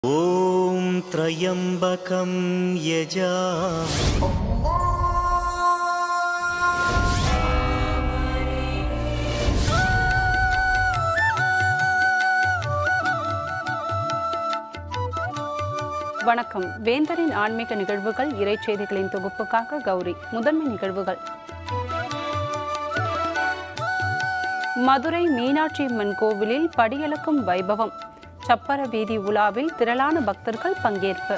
ॐ त्र्यम्बकं यजामि வணக்கம் வேந்தரின் ஆன்மீக நிகழ்வுகள் இறை செய்திகளின் தொகுப்புக்காக கௌரி முதன்மை நிகழ்வுகள் மதுரை மீனாட்சி அம்மன் கோவிலில் படியளக்கும் வைபவம் சப்பர வீதி உலாவில் திரளான பக்தர்கள் பங்கேற்பு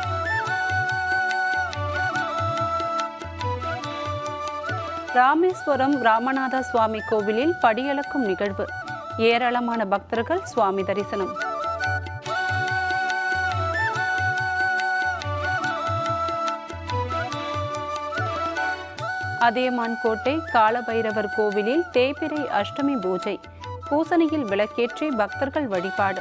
ராமேஸ்வரம் ராமநாத சுவாமி கோவிலில் படியளக்கும் நிகழ்வு ஏராளமான பக்தர்கள் சுவாமி தரிசனம் அதியமான் கோட்டை காலபைரவர் கோவிலில் தேய்பிறை அஷ்டமி பூஜை பூசணியில் விளக்கேற்றி பக்தர்கள் வழிபாடு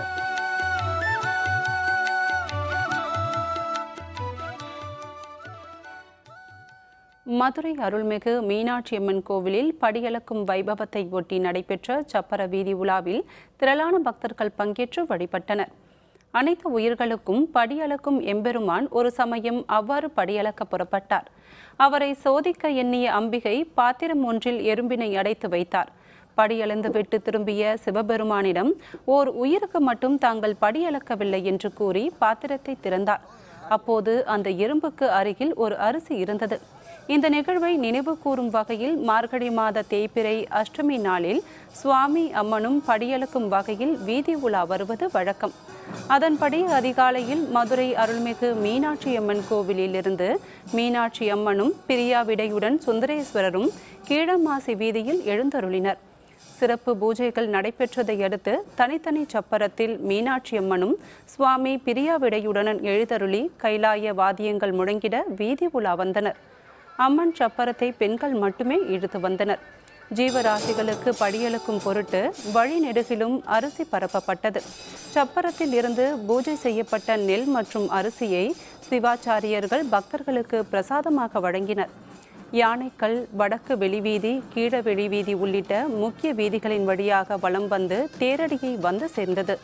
மதுரை அருள்மிகு மீனாட்சி அம்மன் கோவிலில் படியளக்கும் வைபவத்தை ஒட்டி நடைபெற்ற சப்பர வீதி உலாவில் திரளான பக்தர்கள் பங்கேற்று வழிபட்டனர் அனைத்து உயிர்களுக்கும் படியளக்கும் எம்பெருமான் ஒரு சமயம் அவ்வாறு படியளக்க புறப்பட்டார் அவரை சோதிக்க எண்ணிய அம்பிகை பாத்திரம் ஒன்றில் எறும்பினை அடைத்து வைத்தார் படியளந்து விட்டு திரும்பிய சிவபெருமானிடம் ஓர் உயிருக்கு மட்டும் தாங்கள் படியளக்கவில்லை என்று கூறி பாத்திரத்தை திறந்தார் அப்போது அந்த எறும்புக்கு அருகில் ஒரு அரிசி இருந்தது இந்த நிகழ்வை நினைவு கூறும் வகையில் மார்கழி மாத தேய்பிறை அஷ்டமி நாளில் சுவாமி அம்மனும் படியளக்கும் வகையில் வீதி உலா வருவது வழக்கம் அதன்படி அதிகாலையில் மதுரை அருள்மிகு மீனாட்சி அம்மன் கோவிலிலிருந்து மீனாட்சி அம்மனும் பிரியாவிடையுடன் சுந்தரேஸ்வரரும் கீழமாசி வீதியில் எழுந்தருளினர் சிறப்பு பூஜைகள் நடைபெற்றதை அடுத்து தனித்தனி சப்பரத்தில் மீனாட்சி அம்மனும் சுவாமி பிரியாவிடையுடன் எழுதருளி கைலாய வாத்தியங்கள் முழங்கிட வீதி உலா வந்தனர் அம்மன் சப்பரத்தை பெண்கள் மட்டுமே இழுத்து வந்தனர் ஜீவராசிகளுக்கு படியெழுக்கும் பொருட்டு வழி நெடுகிலும் அரிசி பரப்பப்பட்டது சப்பரத்தில் இருந்து பூஜை செய்யப்பட்ட நெல் மற்றும் அரிசியை சிவாச்சாரியர்கள் பக்தர்களுக்கு பிரசாதமாக வழங்கினர் யானைக்கல் வடக்கு வெளிவீதி கீழ வெளிவீதி உள்ளிட்ட முக்கிய வீதிகளின் வழியாக வலம் வந்து தேரடியை வந்து சேர்ந்தது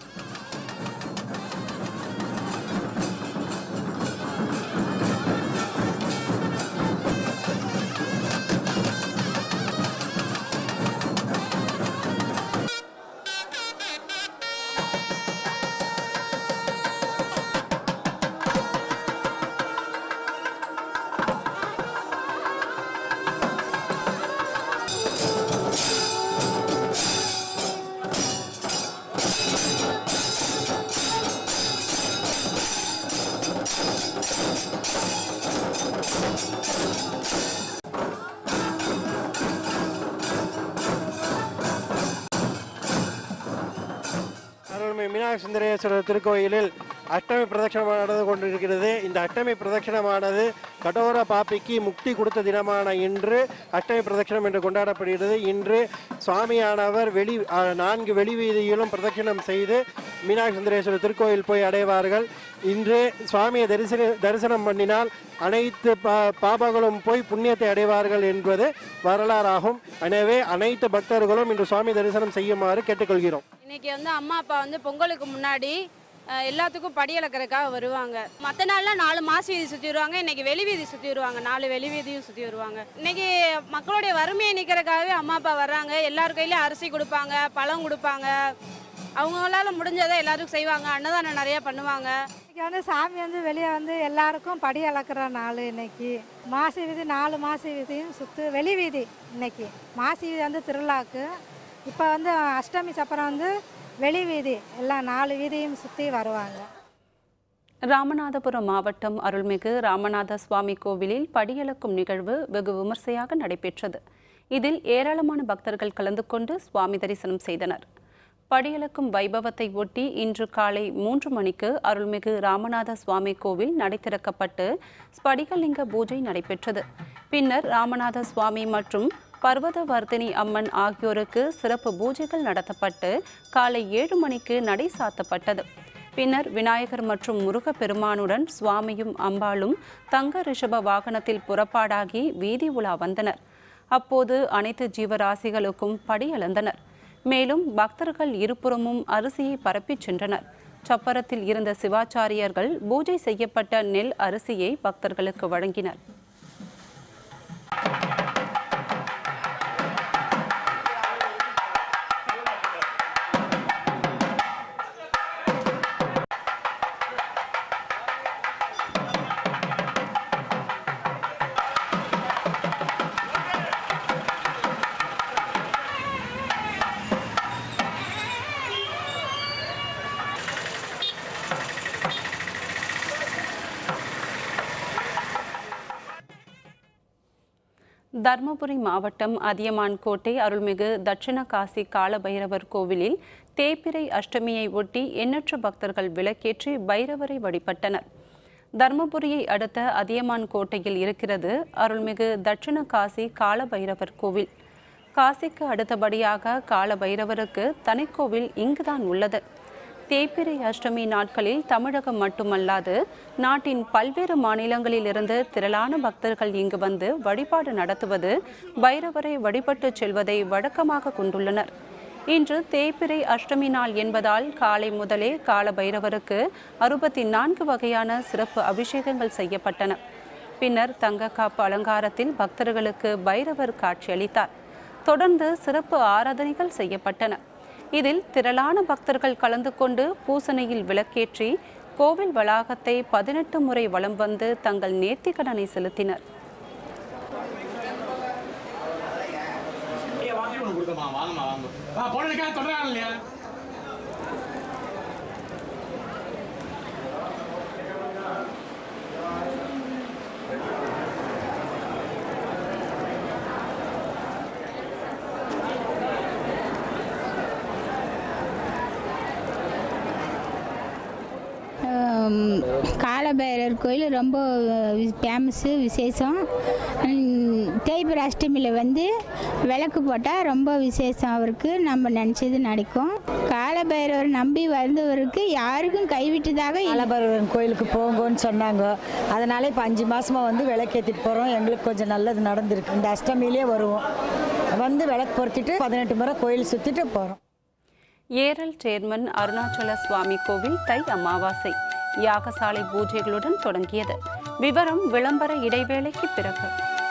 அருள்மிகு மீனாட்சி சுந்தரேஸ்வரர் திருக்கோயிலில் அஷ்டமி பிரதட்சணம் நடந்து கொண்டிருக்கிறது இந்த அஷ்டமி பிரதட்சணமானது கடோர பாப்பிக்கு முக்தி கொடுத்த தினமான இன்று அஷ்டமி பிரதட்சணம் என்று கொண்டாடப்படுகிறது இன்று சுவாமியானவர் வெளி அஹ், நான்கு வெளி வீதியிலும் பிரதட்சணம் செய்து மீனாட்சி சுந்தரேஸ்வரர் திருக்கோயில் போய் அடைவார்கள் இன்று சுவாமியை தரிசன தரிசனம் பண்ணினால் அனைத்து பா பாபங்களும் போய் புண்ணியத்தை அடைவார்கள் என்பது வரலாறாகும் எனவே அனைத்து பக்தர்களும் இன்று சுவாமி தரிசனம் செய்யுமாறு கேட்டுக்கொள்கிறோம் இன்னைக்கு வந்து அம்மா அப்பா வந்து பொங்கலுக்கு முன்னாடி அஹ், எல்லாத்துக்கும் படி இழக்கிறதுக்காக வருவாங்க மற்ற நாள்லாம் நாலு மாசி வீதி சுற்றி வருவாங்க இன்னைக்கு வெளி வீதி சுற்றி வருவாங்க நாலு வெளி வீதியும் சுற்றி வருவாங்க இன்னைக்கு மக்களுடைய வறுமையை நிற்கிறதுக்காகவே அம்மா அப்பா வர்றாங்க எல்லார் கையிலயும் அரிசி கொடுப்பாங்க பழம் கொடுப்பாங்க அவங்களால முடிஞ்சதை எல்லாருக்கும் செய்வாங்க அன்னதானம் நிறைய பண்ணுவாங்க இன்னைக்கு வந்து சாமி வந்து வெளியே வந்து எல்லாருக்கும் படி அளக்கிற நாள் இன்னைக்கு மாசி வீதி நாலு மாசி வீதியும் சுற்று வெளி வீதி இன்னைக்கு மாசி வீதி வந்து திருவிழாக்கு இப்போ வந்து அஷ்டமி சப்பரம் வந்து வெளி வீதி எல்லாம் நாலு வீதியும் சுற்றி வருவாங்க ராமநாதபுரம் மாவட்டம் அருள்மிகு ராமநாத சுவாமி கோவிலில் படியளக்கும் நிகழ்வு வெகு விமர்சையாக நடைபெற்றது இதில் ஏராளமான பக்தர்கள் கலந்து கொண்டு சுவாமி தரிசனம் செய்தனர் படியளக்கும் வைபவத்தை ஒட்டி இன்று காலை மூன்று மணிக்கு அருள்மிகு ராமநாத சுவாமி கோவில் நடை திறக்கப்பட்டு ஸ்படிகலிங்க பூஜை நடைபெற்றது பின்னர் ராமநாத சுவாமி மற்றும் பர்வதவர்தினி அம்மன் ஆகியோருக்கு சிறப்பு பூஜைகள் நடத்தப்பட்டு காலை ஏழு மணிக்கு நடை சாத்தப்பட்டது பின்னர் விநாயகர் மற்றும் முருகப்பெருமானுடன் சுவாமியும் அம்பாளும் தங்க ரிஷப வாகனத்தில் புறப்பாடாகி வீதி உலா வந்தனர் அப்போது அனைத்து ஜீவராசிகளுக்கும் படியளந்தனர் மேலும் பக்தர்கள் இருபுறமும் அரிசியை பரப்பிச் சென்றனர் சப்பரத்தில் இருந்த சிவாச்சாரியர்கள் பூஜை செய்யப்பட்ட நெல் அரிசியை பக்தர்களுக்கு வழங்கினர் தர்மபுரி மாவட்டம் அதியமான் கோட்டை அருள்மிகு தட்சிண காசி காலபைரவர் கோவிலில் தேய்பிறை அஷ்டமியை ஒட்டி எண்ணற்ற பக்தர்கள் விளக்கேற்றி பைரவரை வழிபட்டனர் தர்மபுரியை அடுத்த அதியமான் கோட்டையில் இருக்கிறது அருள்மிகு தட்சிண காசி காலபைரவர் கோவில் காசிக்கு அடுத்தபடியாக காலபைரவருக்கு தனிக்கோவில் இங்குதான் உள்ளது தேய்பிறை அஷ்டமி நாட்களில் தமிழகம் மட்டுமல்லாது நாட்டின் பல்வேறு மாநிலங்களிலிருந்து திரளான பக்தர்கள் இங்கு வந்து வழிபாடு நடத்துவது பைரவரை வழிபட்டு செல்வதை வழக்கமாக கொண்டுள்ளனர் இன்று தேய்பிறை அஷ்டமி நாள் என்பதால் காலை முதலே கால பைரவருக்கு அறுபத்தி நான்கு வகையான சிறப்பு அபிஷேகங்கள் செய்யப்பட்டன பின்னர் தங்க காப்பு அலங்காரத்தில் பக்தர்களுக்கு பைரவர் காட்சியளித்தார் தொடர்ந்து சிறப்பு ஆராதனைகள் செய்யப்பட்டன இதில் திரளான பக்தர்கள் கலந்து கொண்டு பூசணையில் விளக்கேற்றி கோவில் வளாகத்தை பதினெட்டு முறை வலம் வந்து தங்கள் நேர்த்திக்கடனை செலுத்தினர் ஏய் வாங்கி ஒன்று கொடுத்தம்மா வாங்கம்மா வாங்க ஆ போனதுக்காக தொடராங்க இல்லையா ஹம், காலபைரவர் கோயில் ரொம்ப ஃபேமஸ்ஸு விசேஷம் ஹம், தேய்பிறை அஷ்டமியில் வந்து விளக்கு போட்டால் ரொம்ப விசேஷம் அவருக்கு நம்ம நினச்சது நடக்கும் காலபைரவர் நம்பி வந்தவருக்கு யாருக்கும் கைவிட்டதாக இல்லை. காலபைரவன் கோயிலுக்கு போங்கன்னு சொன்னாங்க அதனால இப்போ அஞ்சு மாசமா வந்து விளக்கேற்றிட்டு போகிறோம் எங்களுக்கு கொஞ்சம் நல்லது நடந்திருக்கு இந்த அஷ்டமியிலே வருவோம் வந்து விளக்கு பொருத்திட்டு பதினெட்டு முறை கோயில் சுற்றிட்டு போகிறோம் ஏரல் சேர்மன் அருணாச்சல சுவாமி கோவில் தை அமாவாசை யாகசாலை பூஜைகளுடன் தொடங்கியது விவரம் விளம்பர இடைவேளைக்கு பிறகு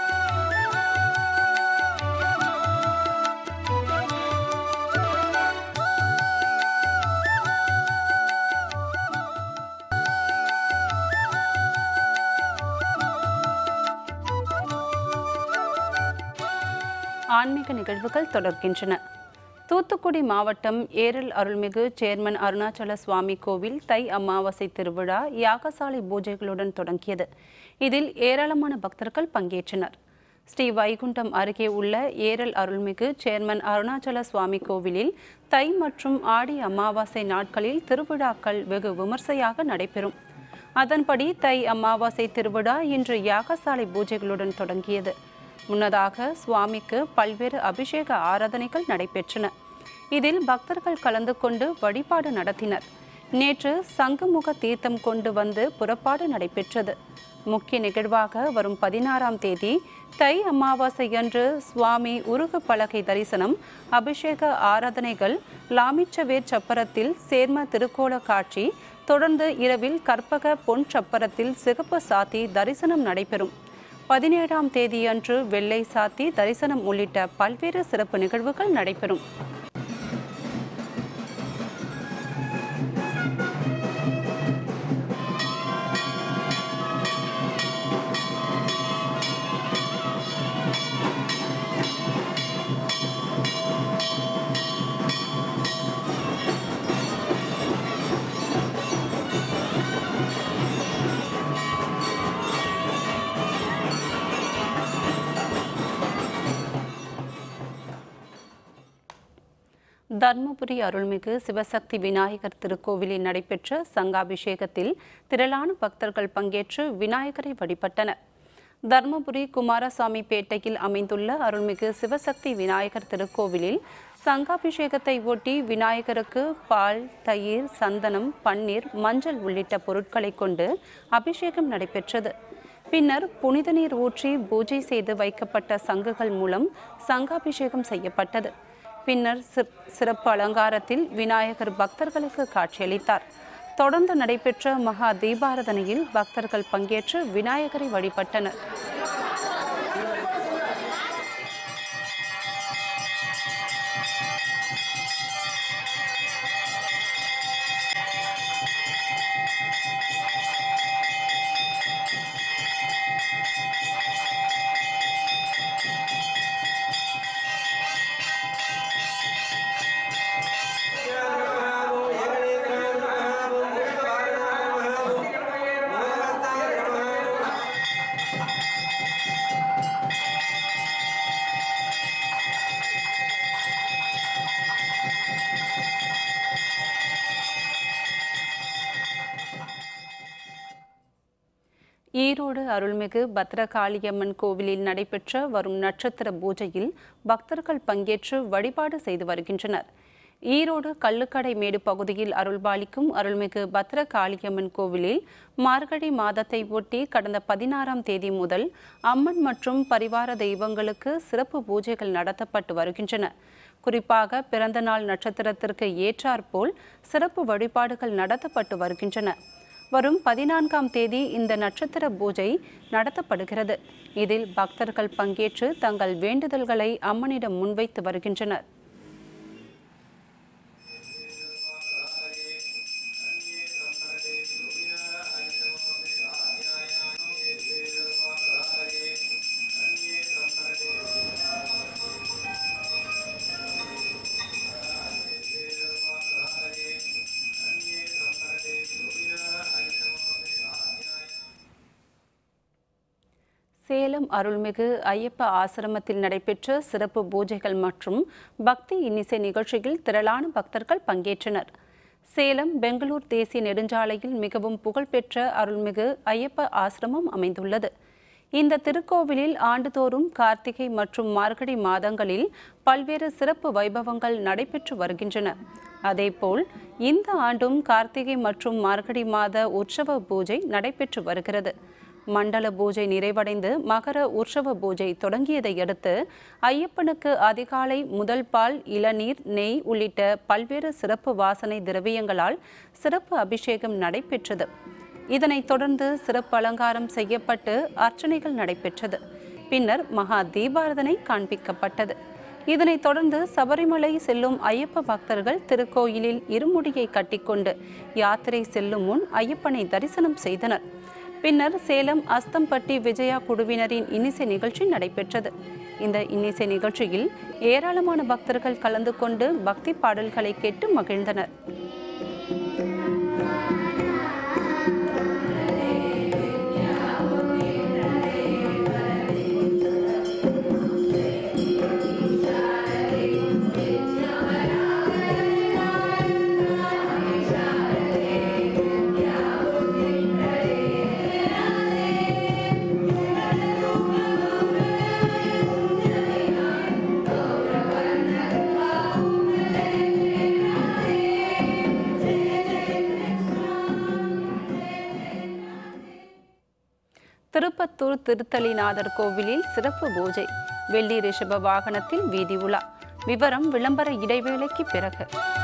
ஆன்மீக நிகழ்வுகள் தொடர்கின்றன தூத்துக்குடி மாவட்டம் ஏரல் அருள்மிகு சேர்மன் அருணாச்சல சுவாமி கோவில் தை அமாவாசை திருவிழா யாகசாலை பூஜைகளுடன் தொடங்கியது இதில் ஏராளமான பக்தர்கள் பங்கேற்றனர் ஸ்ரீ வைகுண்டம் அருகே உள்ள ஏரல் அருள்மிகு சேர்மன் அருணாச்சல சுவாமி கோவிலில் தை மற்றும் ஆடி அமாவாசை நாட்களில் திருவிழாக்கள் வெகு விமர்சையாக நடைபெறும் அதன்படி தை அமாவாசை திருவிழா இன்று யாகசாலை பூஜைகளுடன் தொடங்கியது முன்னதாக சுவாமிக்கு பல்வேறு அபிஷேக ஆராதனைகள் நடைபெற்றன இதில் பக்தர்கள் கலந்து கொண்டு வழிபாடு நடத்தினர் நேற்று சங்குமுக தீர்த்தம் கொண்டு வந்து புறப்பாடு நடைபெற்றது முக்கிய நிகழ்வாக வரும் பதினாறாம் தேதி தை அமாவாசையன்று சுவாமி உருகு பலகை தரிசனம் அபிஷேக ஆராதனைகள் லாமிச்சவேர் சப்பரத்தில் சேர்ம திருக்கோல காட்சி தொடர்ந்து இரவில் கற்பக பொன் சப்பரத்தில் சிகப்பு சாத்தி தரிசனம் நடைபெறும் பதினேழாம் தேதியன்று வெள்ளை சாத்தி தரிசனம் உள்ளிட்ட பல்வேறு சிறப்பு நிகழ்வுகள் நடைபெறும் தர்மபுரி அருள்மிகு சிவசக்தி விநாயகர் திருக்கோவிலில் நடைபெற்ற சங்காபிஷேகத்தில் திரளான பக்தர்கள் பங்கேற்று விநாயகரை வழிபட்டனர் தர்மபுரி குமாரசாமி பேட்டையில் அமைந்துள்ள அருள்மிகு சிவசக்தி விநாயகர் திருக்கோவிலில் சங்காபிஷேகத்தை ஒட்டி விநாயகருக்கு பால் தயிர் சந்தனம் பன்னீர் மஞ்சள் உள்ளிட்ட பொருட்களை கொண்டு அபிஷேகம் நடைபெற்றது பின்னர் புனித நீர் ஊற்றி பூஜை செய்து வைக்கப்பட்ட சங்குகள் மூலம் சங்காபிஷேகம் செய்யப்பட்டது பின்னர் சிற்- சிறப்பு அலங்காரத்தில் விநாயகர் பக்தர்களுக்கு காட்சியளித்தார் தொடர்ந்து நடைபெற்ற மகா தீபாரதனையில் பக்தர்கள் பங்கேற்று விநாயகரை வழிபட்டனர் ஈரோடு அருள்மிகு பத்ரகாளியம்மன் கோவிலில் நடைபெற்ற வரும் நட்சத்திர பூஜையில் பக்தர்கள் பங்கேற்று வழிபாடு செய்து வருகின்றனர் ஈரோடு கள்ளுக்கடை மேடு பகுதியில் அருள்பாலிக்கும் அருள்மிகு பத்ரகாளியம்மன் கோவிலில் மார்கழி மாதத்தை ஒட்டி கடந்த பதினாறாம் தேதி முதல் அம்மன் மற்றும் பரிவார தெய்வங்களுக்கு சிறப்பு பூஜைகள் நடத்தப்பட்டு வருகின்றன குறிப்பாக பிறந்தநாள் நட்சத்திரத்திற்கு ஏற்றாற்போல் சிறப்பு வழிபாடுகள் நடத்தப்பட்டு வருகின்றன வரும் பதினான்காம் தேதி இந்த நட்சத்திர பூஜை நடத்தப்படுகிறது இதில் பக்தர்கள் பங்கேற்று தங்கள் வேண்டுதல்களை அம்மனிடம் முன்வைத்து வருகின்றனர் சேலம் அருள்மிகு ஐயப்ப ஆசிரமத்தில் நடைபெற்ற சிறப்பு பூஜைகள் மற்றும் பக்தி இன்னிசை நிகழ்ச்சியில் திரளான பக்தர்கள் பங்கேற்றனர் சேலம் பெங்களூர் தேசிய நெடுஞ்சாலையில் மிகவும் புகழ்பெற்ற அருள்மிகு ஐயப்ப ஆசிரமம் அமைந்துள்ளது இந்த திருக்கோவிலில் ஆண்டுதோறும் கார்த்திகை மற்றும் மார்கழி மாதங்களில் பல்வேறு சிறப்பு வைபவங்கள் நடைபெற்று வருகின்றன அதேபோல் இந்த ஆண்டும் கார்த்திகை மற்றும் மார்கழி மாத உற்சவ பூஜை நடைபெற்று வருகிறது மண்டல பூஜை நிறைவடைந்து மகர உற்சவ பூஜை தொடங்கியதை அடுத்து ஐயப்பனுக்கு அதிகாலை முதல் பால் இளநீர் நெய் உள்ளிட்ட பல்வேறு சிறப்பு வாசனை திரவியங்களால் சிறப்பு அபிஷேகம் நடைபெற்றது இதனைத் தொடர்ந்து சிறப்பு அலங்காரம் செய்யப்பட்டு அர்ச்சனைகள் நடைபெற்றது பின்னர் மகா தீபாரதனை காண்பிக்கப்பட்டது இதனைத் தொடர்ந்து சபரிமலை செல்லும் ஐயப்ப பக்தர்கள் திருக்கோயிலில் இருமுடியை கட்டிக்கொண்டு யாத்திரை செல்லும் முன் ஐயப்பனை தரிசனம் செய்தனர் பின்னர் சேலம் அஸ்தம்பட்டி விஜயா குழுவினரின் இன்னிசை நிகழ்ச்சி நடைபெற்றது இந்த இன்னிசை நிகழ்ச்சியில் ஏராளமான பக்தர்கள் கலந்து கொண்டு பக்தி பாடல்களை கேட்டு மகிழ்ந்தனர் திருப்பத்தூர் திருத்தலிநாதர் கோவிலில் சிறப்பு பூஜை வெள்ளி ரிஷப வாகனத்தில் வீதி உலா விவரம் விளம்பர இடைவேளைக்கு பிறகு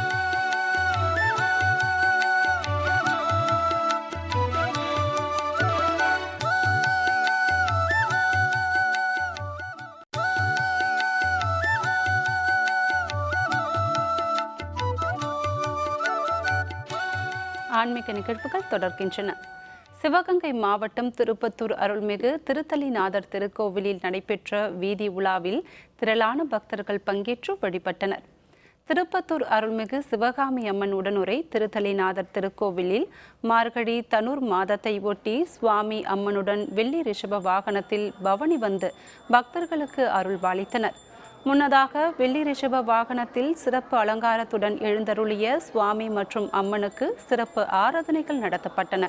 ஆன்மீக நிகழ்வுகள் தொடர்கின்றன சிவகங்கை மாவட்டம் திருப்பத்தூர் அருள்மிகு திருத்தலிநாதர் திருக்கோவிலில் நடைபெற்ற வீதி உலாவில் திரளான பக்தர்கள் பங்கேற்று வழிபட்டனர் திருப்பத்தூர் அருள்மிகு சிவகாமி அம்மன் உடனுரை திருத்தலிநாதர் திருக்கோவிலில் மார்கழி தனூர் மாதத்தை ஒட்டி சுவாமி அம்மனுடன் வெள்ளி ரிஷப வாகனத்தில் பவனி வந்து பக்தர்களுக்கு அருள் பாலித்தனர் முன்னதாக வெள்ளி ரிஷப வாகனத்தில் சிறப்பு அலங்காரத்துடன் எழுந்தருளிய சுவாமி மற்றும் அம்மனுக்கு சிறப்பு ஆராதனைகள் நடத்தப்பட்டன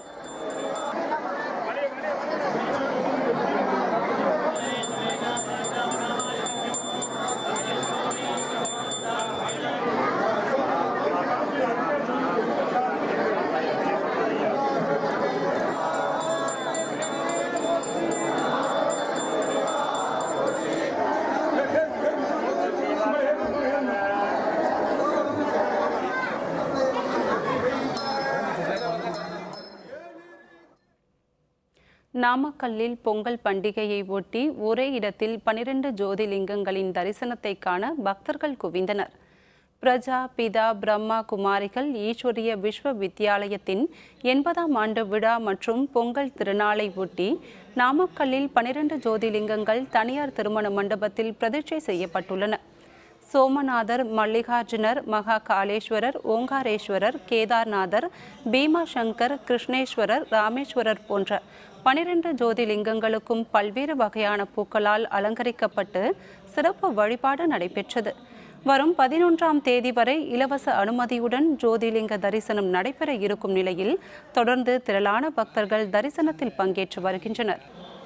நாமக்கல்லில் பொங்கல் பண்டிகையை ஒட்டி ஒரே இடத்தில் பனிரெண்டு ஜோதிலிங்கங்களின் தரிசனத்தை காண பக்தர்கள் குவிந்தனர் பிரஜா பிதா பிரம்மா குமாரிகள் ஈஸ்வரிய விஸ்வ வித்யாலயத்தின் எண்பதாம் ஆண்டு விழா மற்றும் பொங்கல் திருநாளை ஒட்டி நாமக்கல்லில் பனிரெண்டு ஜோதிலிங்கங்கள் தனியார் திருமண மண்டபத்தில் பிரதிஷ்டை செய்யப்பட்டுள்ளன சோமநாதர் மல்லிகார்ஜுனர் மகா காளேஸ்வரர் ஓங்காரேஸ்வரர் கேதார்நாதர் பீமாசங்கர் கிருஷ்ணேஸ்வரர் ராமேஸ்வரர் போன்ற பனிரெண்டு ஜோதிலிங்கங்களுக்கும் பல்வேறு வகையான பூக்களால் அலங்கரிக்கப்பட்டு சிறப்பு வழிபாடு நடைபெற்றது வரும் பதினொன்றாம் தேதி வரை இலவச அனுமதியுடன் ஜோதிலிங்க தரிசனம் நடைபெற இருக்கும் நிலையில் தொடர்ந்து திரளான பக்தர்கள் தரிசனத்தில் பங்கேற்று வருகின்றனர்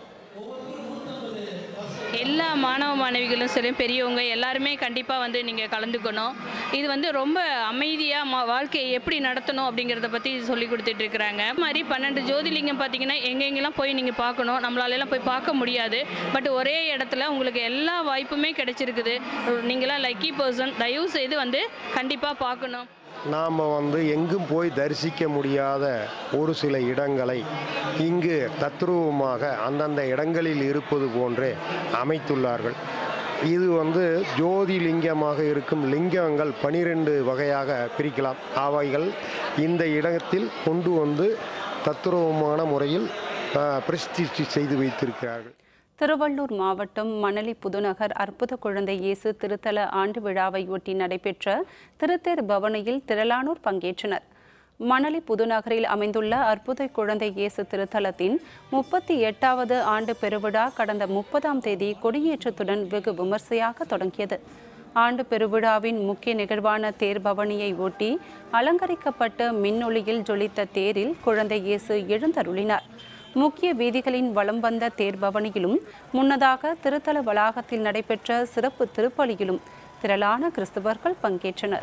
எல்லா மாணவ மாணவிகளும் சரி பெரியவங்க எல்லாருமே கண்டிப்பாக வந்து நீங்கள் கலந்துக்கணும் இது வந்து ரொம்ப அமைதியாக மா வாழ்க்கையை எப்படி நடத்தணும் அப்படிங்கிறத பற்றி சொல்லி கொடுத்துட்டு இருக்கிறாங்க அது மாதிரி பன்னெண்டு ஜோதிலிங்கம் பார்த்தீங்கன்னா எங்கெங்கெல்லாம் போய் நீங்கள் பார்க்கணும் நம்மளாலெல்லாம் போய் பார்க்க முடியாது பட் ஒரே இடத்துல உங்களுக்கு எல்லா வாய்ப்புமே கிடைச்சிருக்குது நீங்களாம் லக்கி பர்சன் தயவு செய்து வந்து கண்டிப்பாக பார்க்கணும் நாம் வந்து எங்கும் போய் தரிசிக்க முடியாத ஒரு சில இடங்களை இங்கு தத்ரூபமாக அந்தந்த இடங்களில் இருப்பது போன்றே அமைத்துள்ளார்கள் இது வந்து ஜோதி லிங்கமாக இருக்கும் லிங்கங்கள் பனிரெண்டு வகையாக பிரிக்கலாம் அவைகள் இந்த இடத்தில் கொண்டு வந்து தத்ரூபமான முறையில் பிரதிஷ்டை செய்து வைத்திருக்கிறார்கள் திருவள்ளூர் மாவட்டம் மணலி புதுநகர் அற்புத குழந்தை இயேசு திருத்தல ஆண்டு விழாவை ஒட்டி நடைபெற்ற திருத்தேர் பவனியில் திரளானோர் பங்கேற்றனர் மணலி புதுநகரில் அமைந்துள்ள அற்புத குழந்தை இயேசு திருத்தலத்தின் முப்பத்தி எட்டாவது ஆண்டு பெருவிழா கடந்த முப்பதாம் தேதி கொடியேற்றத்துடன் வெகு விமர்சையாக தொடங்கியது ஆண்டு பெருவிழாவின் முக்கிய நிகழ்வான தேர் பவனியை ஒட்டி அலங்கரிக்கப்பட்ட மின்னொளியில் ஜொலித்த தேரில் குழந்தை இயேசு எழுந்தருளினார் முக்கிய வீதிகளின் வலம் வந்த தேர்பவனியிலும் முன்னதாக திருத்தல வளாகத்தில் நடைபெற்ற சிறப்பு திருப்பலியிலும் திரளான கிறிஸ்தவர்கள் பங்கேற்றனர்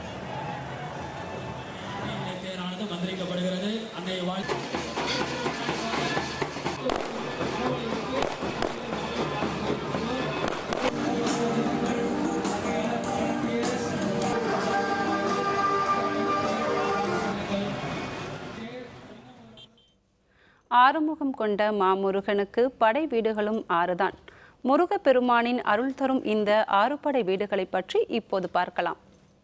மந்திரிக்கப்படுகிறது அன்னை வாழ் ஆறுமுகம் கொண்ட மாமுருகனுக்கு படை வீடுகளும் ஆறுதான் முருகப்பெருமானின் அருள் தரும் இந்த ஆறுபடை வீடுகளை பற்றி இப்போது பார்க்கலாம்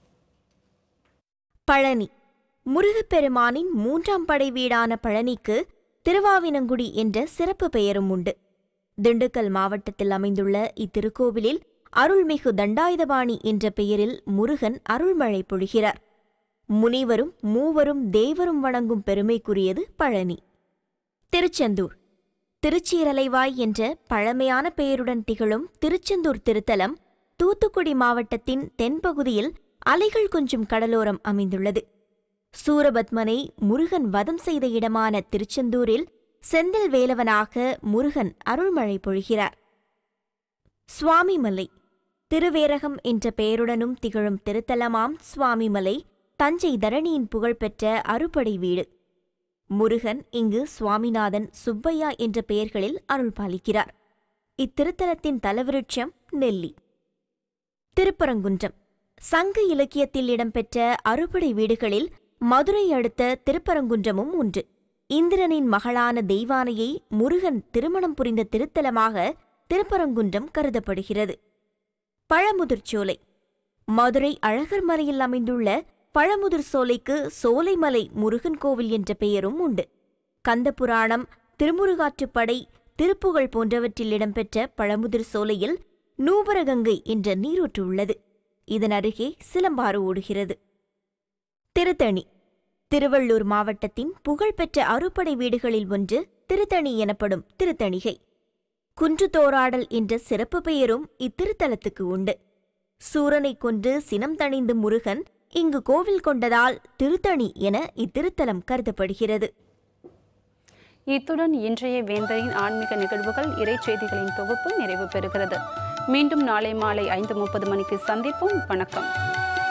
பழனி முருகப்பெருமானின் மூன்றாம் படை வீடான பழனிக்கு திருவாவினங்குடி என்ற சிறப்பு பெயரும் உண்டு திண்டுக்கல் மாவட்டத்தில் அமைந்துள்ள இத்திருக்கோவிலில் அருள்மிகு தண்டாயுதபாணி என்ற பெயரில் முருகன் அருள்மழை பொழிகிறார் முனிவரும் மூவரும் தேவரும் வணங்கும் பெருமைக்குரியது பழனி திருச்செந்தூர் திருச்சீரலைவாய் என்ற பழமையான பெயருடன் திகழும் திருச்செந்தூர் திருத்தலம் தூத்துக்குடி மாவட்டத்தின் தென்பகுதியில் அலைகள் கொஞ்சும் கடலோரம் அமைந்துள்ளது சூரபத்மனை முருகன் வதம் செய்த இடமான திருச்செந்தூரில் செந்தில் வேலவனாக முருகன் அருள்மழை பொழிகிறார் சுவாமிமலை திருவேரகம் என்ற பெயருடனும் திகழும் திருத்தலமாம் சுவாமிமலை தஞ்சை தரணியின் புகழ்பெற்ற அறுபடை வீடு முருகன் இங்கு சுவாமிநாதன் சுப்பையா என்ற பெயர்களில் அருள் பாலிக்கிறார் இத்திருத்தலத்தின் தலவிருட்சம் நெல்லி திருப்பரங்குன்றம் சங்க இலக்கியத்தில் இடம்பெற்ற அறுபடை வீடுகளில் மதுரை அடுத்த திருப்பரங்குன்றமும் ஒன்று இந்திரனின் மகளான தெய்வானையை முருகன் திருமணம் புரிந்த திருத்தலமாக திருப்பரங்குன்றம் கருதப்படுகிறது பழமுதிர்ச்சோலை மதுரை அழகர் மலையில் அமைந்துள்ள பழமுதிர் சோலைக்கு சோலைமலை முருகன் கோவில் என்ற பெயரும் உண்டு கந்தபுராணம் திருமுருகாற்றுப்படை திருப்புகழ் போன்றவற்றில் இடம்பெற்ற பழமுதிர் சோலையில் நூபரகங்கை என்ற நீரூற்று உள்ளது இதன் அருகே சிலம்பாறு ஓடுகிறது திருத்தணி திருவள்ளூர் மாவட்டத்தின் புகழ்பெற்ற அறுபடை வீடுகளில் ஒன்று திருத்தணி எனப்படும் திருத்தணிகை குன்றுதோராடல் என்ற சிறப்பு பெயரும் இத்திருத்தலத்துக்கு உண்டு சூரனை கொன்று சினம் தணிந்த முருகன் இங்கு கோவில் கொண்டதால் திருத்தணி என இத்திருத்தலம் கருதப்படுகிறது இத்துடன் இன்றைய வேந்தரின் ஆன்மீக நிகழ்வுகள் இறைச்செய்திகளின் தொகுப்பு நிறைவு பெறுகிறது மீண்டும் நாளை மாலை ஐந்து முப்பது மணிக்கு சந்திப்போம் வணக்கம்